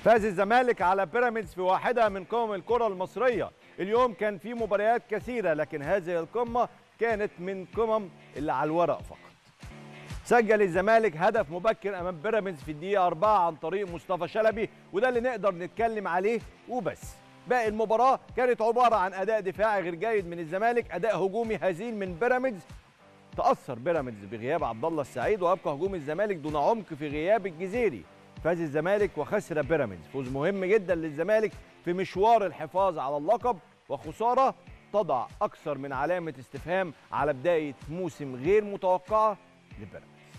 فاز الزمالك على بيراميدز في واحدة من قمم الكرة المصرية اليوم كان في مباريات كثيرة لكن هذه القمة كانت من قمم اللي على الورق فقط سجل الزمالك هدف مبكر امام بيراميدز في الدقيقه 4 عن طريق مصطفى شلبي وده اللي نقدر نتكلم عليه وبس باقي المباراه كانت عباره عن اداء دفاعي غير جيد من الزمالك اداء هجومي هزيل من بيراميدز تاثر بيراميدز بغياب عبد الله السعيد وابقى هجوم الزمالك دون عمق في غياب الجزيري فاز الزمالك وخسر بيراميدز فوز مهم جدا للزمالك في مشوار الحفاظ على اللقب وخساره تضع اكثر من علامه استفهام على بدايه موسم غير متوقعه لبيراميدز